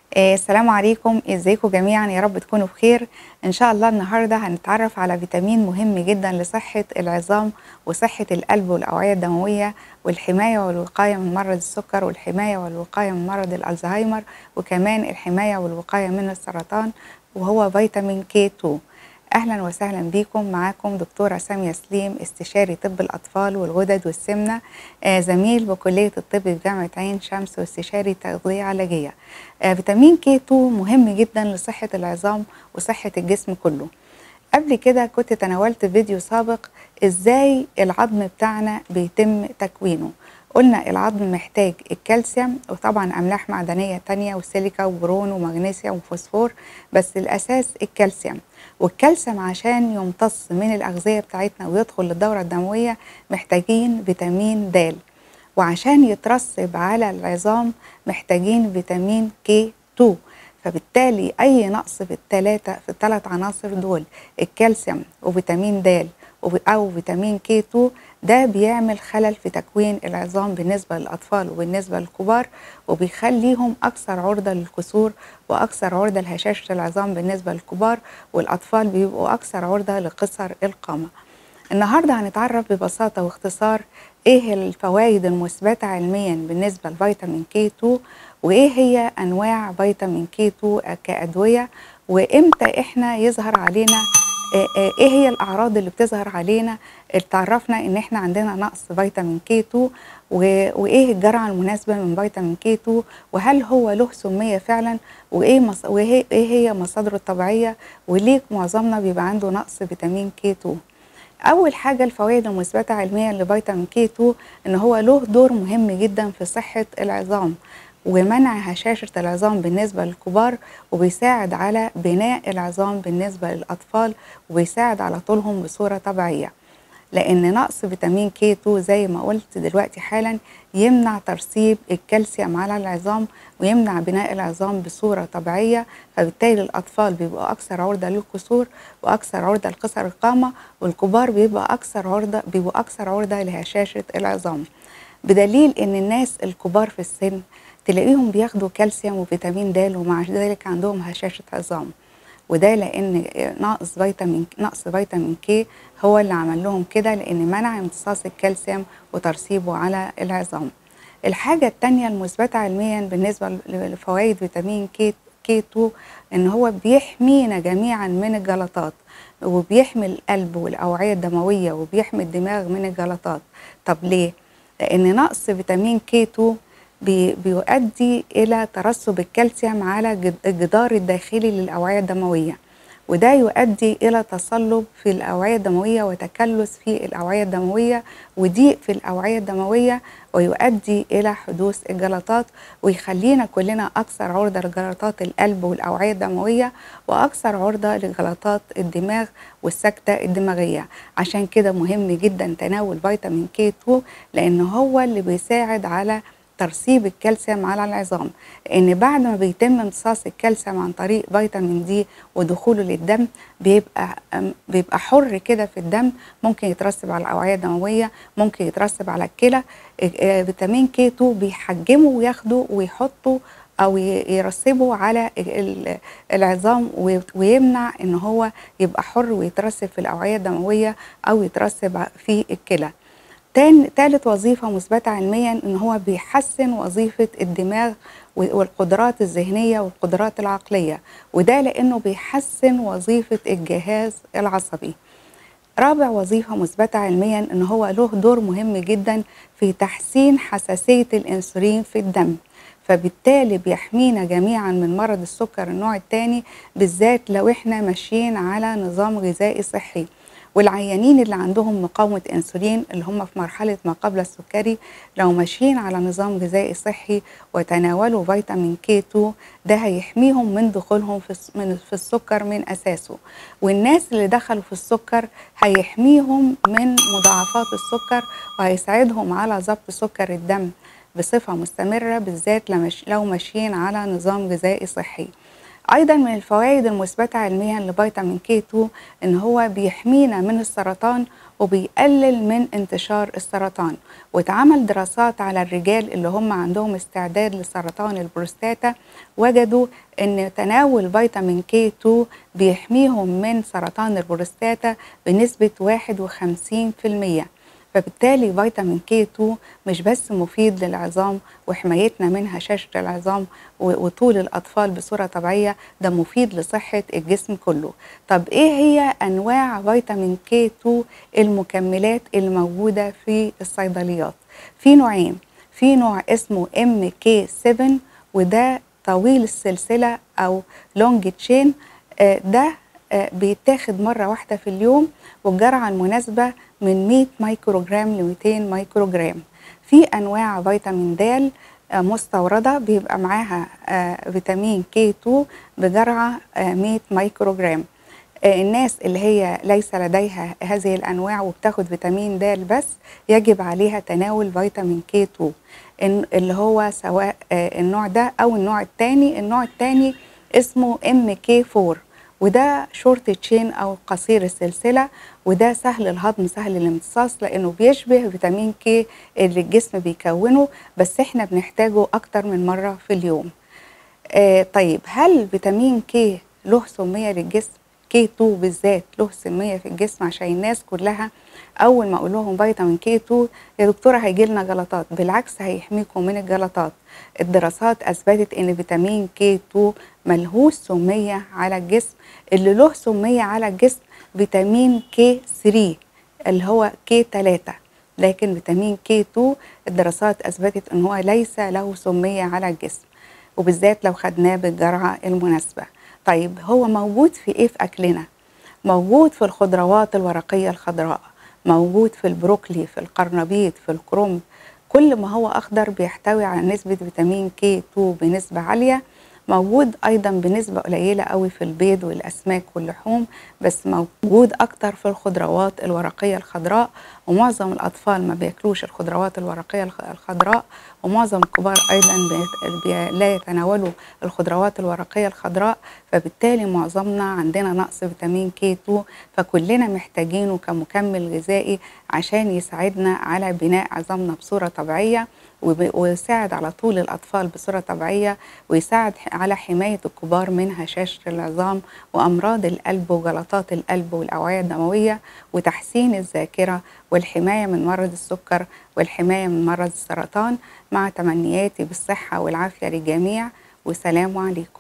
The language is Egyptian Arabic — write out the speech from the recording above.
آه، السلام عليكم ازيكم جميعا يا رب تكونوا بخير ان شاء الله النهارده هنتعرف على فيتامين مهم جدا لصحه العظام وصحه القلب والاوعيه الدمويه والحمايه والوقايه من مرض السكر والحمايه والوقايه من مرض الالزهايمر وكمان الحمايه والوقايه من السرطان وهو فيتامين كي 2 اهلا وسهلا بيكم معاكم دكتوره ساميه سليم استشاري طب الاطفال والغدد والسمنه آه زميل بكليه الطب بجامعه عين شمس واستشاري تغذيه علاجيه آه فيتامين كي 2 مهم جدا لصحه العظام وصحه الجسم كله قبل كده كنت تناولت فيديو سابق ازاي العظم بتاعنا بيتم تكوينه قلنا العظم محتاج الكالسيوم وطبعا املاح معدنيه تانية وسيليكا وبرون ومغنيسيوم وفوسفور بس الاساس الكالسيوم والكالسيوم عشان يمتص من الاغذيه بتاعتنا ويدخل للدوره الدمويه محتاجين فيتامين د وعشان يترسب على العظام محتاجين فيتامين كي 2 فبالتالي اي نقص في الثلاثه في الثلاث عناصر دول الكالسيوم وفيتامين د او فيتامين كي 2 ده بيعمل خلل في تكوين العظام بالنسبه للاطفال وبالنسبه للكبار وبيخليهم اكثر عرضه للكسور واكثر عرضه لهشاشه العظام بالنسبه للكبار والاطفال بيبقوا اكثر عرضه لقصر القامه. النهارده هنتعرف ببساطه واختصار ايه الفوائد المثبته علميا بالنسبه لفيتامين كي 2 وايه هي انواع فيتامين كي 2 كادويه وامتى احنا يظهر علينا ايه هي الاعراض اللي بتظهر علينا اتعرفنا ان احنا عندنا نقص فيتامين كي 2 وايه الجرعه المناسبه من فيتامين كي 2 وهل هو له سميه فعلا وايه مص... وايه ايه هي مصادره الطبيعيه وليه معظمنا بيبقى عنده نقص فيتامين كي 2 اول حاجه الفوائد المثبته علميا لفيتامين كي 2 ان هو له دور مهم جدا في صحه العظام ومنع هشاشة العظام بالنسبة للكبار وبيساعد على بناء العظام بالنسبة للأطفال وبيساعد على طولهم بصورة طبيعية لأن نقص فيتامين كي 2 زي ما قلت دلوقتي حالا يمنع ترسيب الكالسيوم على العظام ويمنع بناء العظام بصورة طبيعية فبالتالي الأطفال بيبقوا أكثر عرضة للكسور وأكثر عرضة لقصر القامة والكبار بيبقى أكثر عرضة بيبقوا أكثر عرضة لهشاشة العظام بدليل إن الناس الكبار في السن تلاقيهم بياخدوا كالسيوم وفيتامين د ومع ذلك عندهم هشاشة عظام وده لان نقص فيتامين نقص فيتامين كي هو اللي عمل لهم كده لان منع امتصاص الكالسيوم وترسيبه على العظام الحاجه الثانيه المثبته علميا بالنسبه لفوائد فيتامين كي كي 2 ان هو بيحمينا جميعا من الجلطات وبيحمي القلب والاوعيه الدمويه وبيحمي الدماغ من الجلطات طب ليه لان نقص فيتامين كي 2 بي بيؤدي إلى ترسب الكالسيوم على الجدار الداخلي للأوعية الدموية وده يؤدي إلى تصلب في الأوعية الدموية وتكلس في الأوعية الدموية وضيق في الأوعية الدموية ويؤدي إلى حدوث الجلطات ويخلينا كلنا أكثر عرضة لجلطات القلب والأوعية الدموية وأكثر عرضة لجلطات الدماغ والسكتة الدماغية عشان كده مهم جدا تناول فيتامين كي 2 لأن هو اللي بيساعد على ترسيب الكالسيوم على العظام لان بعد ما بيتم امتصاص الكالسيوم عن طريق فيتامين دي ودخوله للدم بيبقى بيبقى حر كده في الدم ممكن يترسب على الاوعيه الدمويه ممكن يترسب على الكلى فيتامين كي 2 بيحجمه وياخده ويحطه او يرسبه على العظام ويمنع ان هو يبقى حر ويترسب في الاوعيه الدمويه او يترسب في الكلى تاني تالت وظيفة مثبتة علميا ان هو بيحسن وظيفة الدماغ والقدرات الذهنية والقدرات العقلية وده لانه بيحسن وظيفة الجهاز العصبي رابع وظيفة مثبتة علميا ان هو له دور مهم جدا في تحسين حساسية الانسولين في الدم فبالتالي بيحمينا جميعا من مرض السكر النوع الثاني بالذات لو احنا ماشيين على نظام غذائي صحي والعيانين اللي عندهم مقاومة أنسولين اللي هم في مرحلة ما قبل السكري لو ماشيين على نظام غذائي صحي وتناولوا فيتامين كي 2 ده هيحميهم من دخولهم في في السكر من أساسه والناس اللي دخلوا في السكر هيحميهم من مضاعفات السكر وهيساعدهم على ضبط سكر الدم بصفة مستمرة بالذات لو ماشيين على نظام غذائي صحي ايضا من الفوائد المثبته علميا لفيتامين كي 2 ان هو بيحمينا من السرطان وبيقلل من انتشار السرطان واتعمل دراسات على الرجال اللي هم عندهم استعداد لسرطان البروستاتا وجدوا ان تناول فيتامين كي 2 بيحميهم من سرطان البروستاتا بنسبه 51% فبالتالي فيتامين كي 2 مش بس مفيد للعظام وحمايتنا من هشاشة العظام وطول الأطفال بصورة طبيعية ده مفيد لصحة الجسم كله طب إيه هي أنواع فيتامين كي 2 المكملات الموجودة في الصيدليات في نوعين في نوع اسمه ام كي 7 وده طويل السلسلة أو لونج تشين ده بيتاخد مرة واحدة في اليوم والجرعة المناسبة من 100 مايكروجرام ل 200 مايكروجرام في أنواع فيتامين د مستوردة بيبقى معاها فيتامين كي 2 بجرعة 100 مايكروجرام الناس اللي هي ليس لديها هذه الأنواع وبتاخد فيتامين د بس يجب عليها تناول فيتامين كي 2 اللي هو سواء النوع ده أو النوع الثاني النوع الثاني اسمه ام كي 4 وده شورت تشين او قصير السلسله وده سهل الهضم سهل الامتصاص لانه بيشبه فيتامين كي اللي الجسم بيكونه بس احنا بنحتاجه اكتر من مره في اليوم آه طيب هل فيتامين كي له سميه للجسم كي 2 بالذات له سميه في الجسم عشان الناس كلها اول ما اقول لهم فيتامين كي 2 يا دكتوره هيجي لنا جلطات بالعكس هيحميكم من الجلطات الدراسات اثبتت ان فيتامين كي 2 ملهوش سميه على الجسم اللي له سميه على الجسم فيتامين كي 3 اللي هو كي 3 لكن فيتامين كي 2 الدراسات اثبتت ان هو ليس له سميه على الجسم وبالذات لو خدناه بالجرعه المناسبه طيب هو موجود في ايه في اكلنا موجود في الخضروات الورقيه الخضراء موجود في البروكلي في القرنبيط في الكرنب كل ما هو اخضر بيحتوي على نسبه فيتامين كي 2 بنسبه عاليه موجود ايضا بنسبه قليله قوي في البيض والاسماك واللحوم بس موجود اكتر في الخضروات الورقيه الخضراء ومعظم الاطفال ما بياكلوش الخضروات الورقيه الخضراء ومعظم الكبار ايضا بي لا يتناولوا الخضروات الورقيه الخضراء فبالتالي معظمنا عندنا نقص فيتامين كي 2 فكلنا محتاجينه كمكمل غذائي عشان يساعدنا على بناء عظامنا بصوره طبيعيه ويساعد على طول الأطفال بصورة طبيعية ويساعد على حماية الكبار من هشاشة العظام وأمراض القلب وجلطات القلب والأوعية الدموية وتحسين الذاكرة والحماية من مرض السكر والحماية من مرض السرطان مع تمنياتي بالصحة والعافية للجميع والسلام عليكم